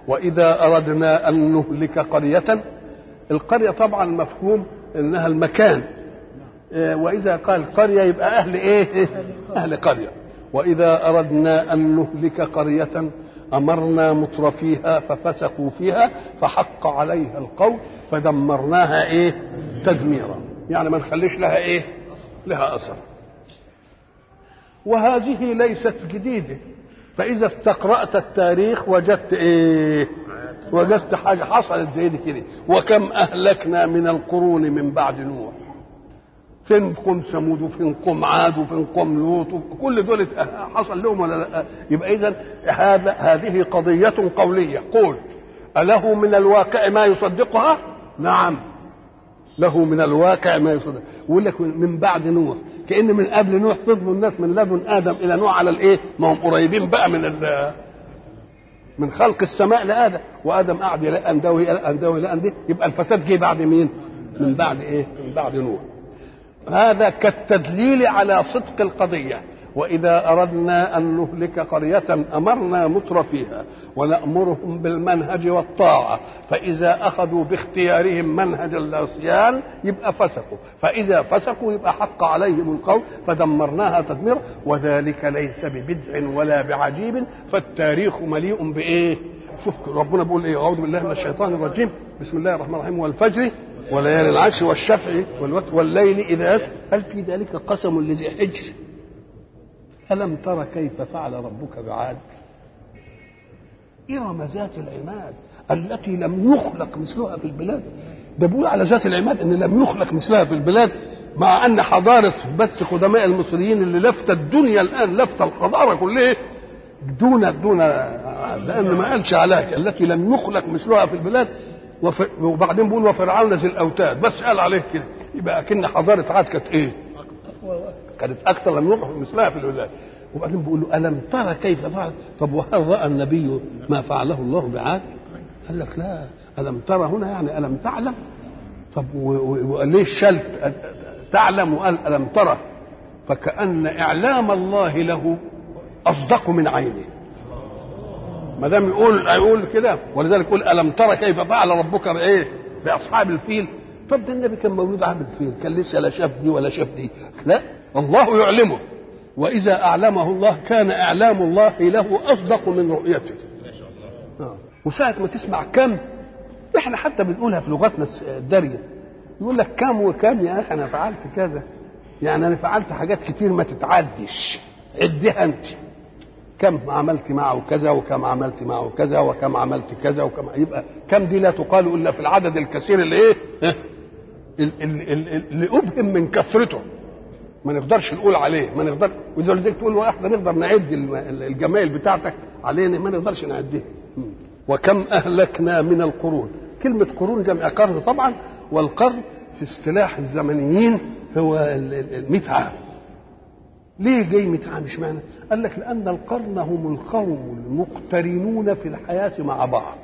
واذا اردنا ان نهلك قريه القريه طبعا مفهوم انها المكان آه، واذا قال قريه يبقى اهل ايه اهل قريه واذا اردنا ان نهلك قريه امرنا مترفيها ففسقوا فيها فحق عليها القول فدمرناها ايه تدميرا يعني ما نخليش لها ايه لها اثر وهذه ليست جديده فاذا استقرات التاريخ وجدت ايه وجدت حاجه حصلت زي دي كده وكم اهلكنا من القرون من بعد نوح فين قوم ثمود وفين قوم عاد وفين قوم لوط كل دول حصل لهم ولا لا يبقى اذا هذا هذه قضيه قوليه قول اله من الواقع ما يصدقها نعم له من الواقع ما يصدق ويقول لك من بعد نوح كان من قبل نوح فضلوا الناس من لدن ادم الى نوح على الايه ما هم قريبين بقى من ال من خلق السماء لادم وادم قعد يلقن ده ويلقن ده ويلقن ده يبقى الفساد جه بعد مين من بعد ايه من بعد نوح هذا كالتدليل على صدق القضيه واذا اردنا ان نهلك قريه امرنا متر فيها ونامرهم بالمنهج والطاعه فاذا اخذوا باختيارهم منهج العصيان يبقى فسقوا فاذا فسقوا يبقى حق عليهم القول فدمرناها تدميرا وذلك ليس ببدع ولا بعجيب فالتاريخ مليء بايه شوف ربنا بيقول ايه اعوذ بالله من الشيطان الرجيم بسم الله الرحمن الرحيم والفجر وليالي العشر والشفع والوتر والليل اذا يسر هل في ذلك قسم لذي حجر ألم تر كيف فعل ربك بعاد إرم ذات العماد التي لم يخلق مثلها في البلاد ده بيقول على ذات العماد ان لم يخلق مثلها في البلاد مع ان حضاره بس قدماء المصريين اللي لفت الدنيا الان لفت الحضاره كلها دون دون لان ما قالش عليها التي لم يخلق مثلها في البلاد وف... وبعدين بيقول وفرعون ذي الاوتاد بس قال عليه كده يبقى اكن حضاره عاد كانت ايه؟ كانت اكثر لم يخلق مثلها في البلاد وبعدين بيقول له الم ترى كيف فعل طب وهل راى النبي ما فعله الله بعاد؟ قال لك لا الم ترى هنا يعني الم تعلم طب وليه شال تعلم وقال الم ترى فكان اعلام الله له اصدق من عينه ما دام يقول يقول كده ولذلك يقول الم ترى كيف فعل ربك بايه؟ باصحاب الفيل طب ده النبي كان مولود عامل فيل كان لسه لا شاف دي ولا شاف دي لا الله يعلمه واذا اعلمه الله كان اعلام الله له اصدق من رؤيته آه. وساعة ما تسمع كم احنا حتى بنقولها في لغتنا الدارية يقول لك كم وكم يا اخي انا فعلت كذا يعني انا فعلت حاجات كتير ما تتعدش عدها انت كم عملت معه كذا وكم عملت معه كذا وكم عملت كذا وكم يبقى كم دي لا تقال الا في العدد الكثير اللي ايه اللي ابهم من كثرته ما نقدرش نقول عليه ما نقدر ولذلك تقول احنا نقدر نعد الجمايل بتاعتك علينا ما نقدرش نعدها وكم اهلكنا من القرون كلمه قرون جمع قرن طبعا والقرن في اصطلاح الزمنيين هو ال 100 عام ليه جاي 100 عام اشمعنى؟ قال لك لان القرن هم القوم المقترنون في الحياه مع بعض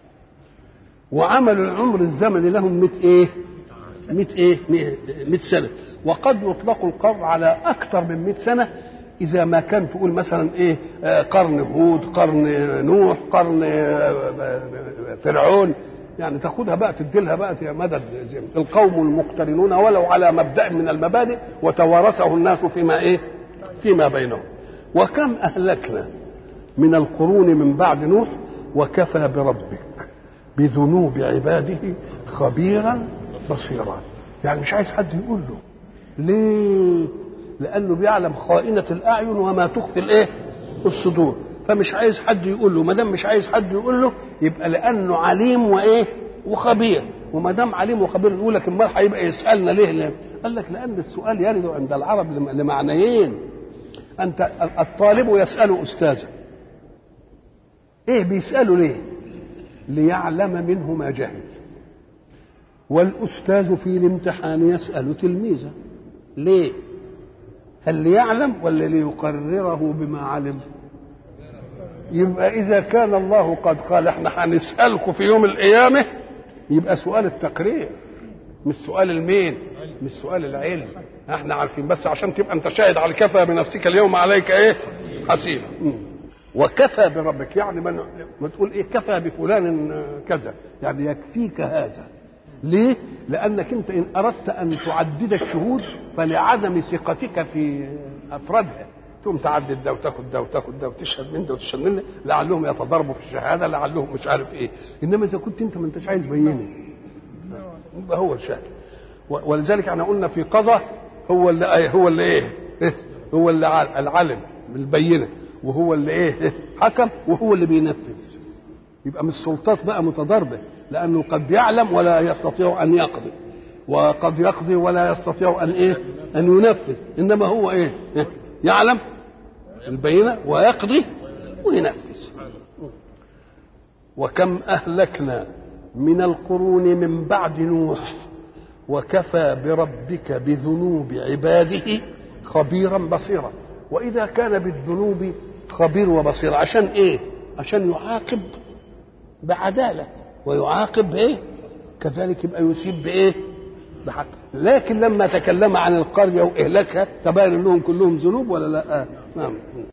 وعمل العمر الزمني لهم 100 ايه؟ 100 ايه؟ 100 سنه وقد يطلق القرن على اكثر من 100 سنه اذا ما كان تقول مثلا ايه آه قرن هود قرن نوح قرن آه فرعون يعني تاخدها بقى تديلها بقى مدد القوم المقترنون ولو على مبدا من المبادئ وتوارثه الناس فيما ايه فيما بينهم وكم اهلكنا من القرون من بعد نوح وكفى بربك بذنوب عباده خبيرا بصيرا يعني مش عايز حد يقول له ليه لانه بيعلم خائنه الاعين وما تخفي الايه الصدور فمش عايز حد يقول له ما دام مش عايز حد يقول له يبقى لانه عليم وايه وخبير وما دام عليم وخبير يقول لك امال هيبقى يسالنا ليه, ليه قال لك لان السؤال يرد عند العرب لمعنيين انت الطالب يسال استاذه ايه بيساله ليه ليعلم منه ما جهل والاستاذ في الامتحان يسال تلميذه ليه هل ليعلم ولا ليقرره بما علم يبقى اذا كان الله قد قال احنا هنسالكم في يوم القيامه يبقى سؤال التقرير مش سؤال المين مش سؤال العلم احنا عارفين بس عشان تبقى انت شاهد على كفى بنفسك اليوم عليك ايه حسيبا وكفى بربك يعني من ما تقول ايه كفى بفلان كذا يعني يكفيك هذا ليه؟ لأنك أنت إن أردت أن تعدد الشهود فلعدم ثقتك في أفرادها تقوم تعدد ده وتاخد ده وتاخد ده وتشهد من ده وتشهد من ده لعلهم يتضاربوا في الشهادة لعلهم مش عارف إيه إنما إذا كنت أنت ما أنتش عايز بينه يبقى هو الشاهد ولذلك احنا قلنا في قضاء هو اللي هو اللي ايه هو اللي العلم بالبينه وهو اللي ايه حكم وهو اللي بينفذ يبقى من السلطات بقى متضاربه لانه قد يعلم ولا يستطيع ان يقضي وقد يقضي ولا يستطيع ان ايه ان ينفذ انما هو ايه يعلم البينه ويقضي وينفذ وكم اهلكنا من القرون من بعد نوح وكفى بربك بذنوب عباده خبيرا بصيرا واذا كان بالذنوب خبير وبصير عشان ايه عشان يعاقب بعداله ويعاقب ايه كذلك يبقى يصيب بايه بحق لكن لما تكلم عن القريه واهلاكها تبين لهم كلهم ذنوب ولا لا آه. نعم